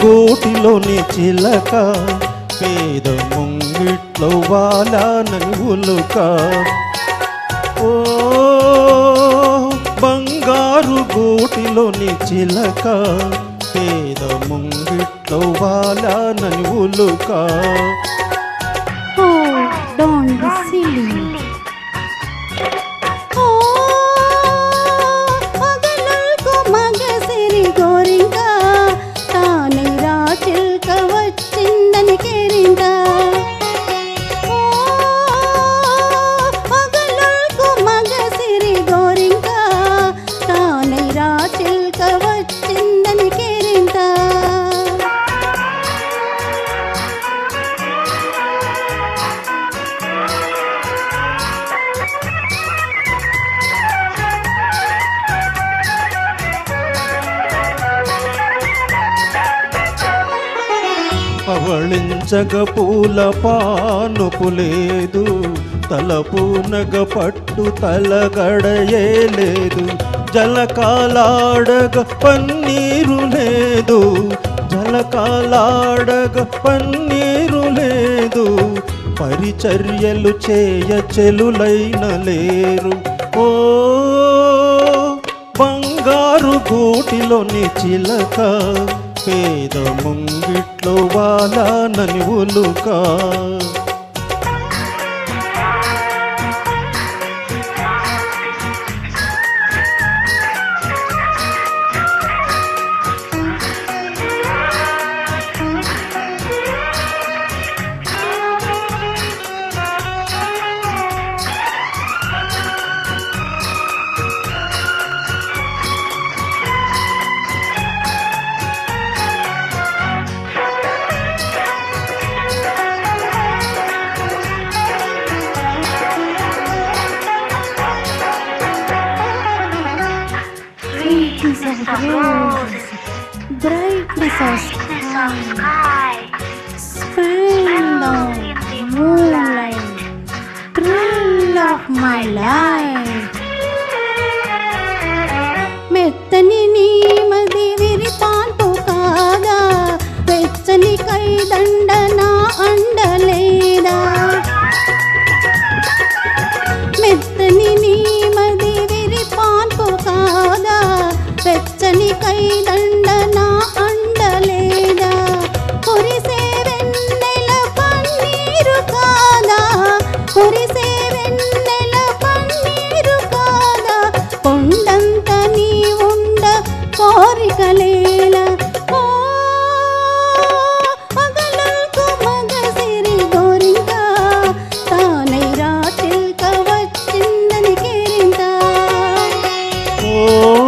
గూటిలోని చిలక పేద ముంగిట్లో వాలానని ఉలుక ఓ బంగారు గూటిలోని చిలక పేద ముంగిట్లో వాలానని ఉలుక Oh, don't be silly. ఓ పగలుకు మగసిరి గోరింక తానే రా చిల్క వచ్చిందని కేరింక ఓ పగలుకు మగసిరి గోరింక తానే రా చిల్క వచ్చిందని కేరింక పవళించగ పూల పానుపు లేదు తలపూనగ పట్టు తలగడయే లేదు జలకాలాడగ పన్నీరు లేదు జలకాలాడగ పన్నీరు లేదు పరిచర్యలు చేయ చెలులైన లేరు ఓ బంగారు గూటిలోని చిలక పేద ముంగిట్లో వాలానని ఉలుక Sweetness of roses, brightness of sky, spend of moonlight, thrill of my life. మెత్తని నీమది విరితాంపు కాదా వెచ్చని కైదండ నా అండలేదా మెత్తని నీమది విరిపాన్పు కాదా వెచ్చని కైదండ నా అండలేదా కురిసే వెన్నెల పన్నీరు కాదా కురిసే వెన్నెల పన్నీరు కాదా కొండంత నీ ఉండ కోరికలేల ఓ పగలకు మగసిరి గోరింక తానై రాటిల్క వచ్చిందని కేరింత ఓ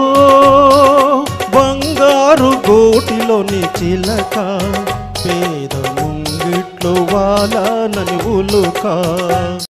బంగారు గూటిలోని చిలక పేద ముంగిట్లో వాలానని ఉలుక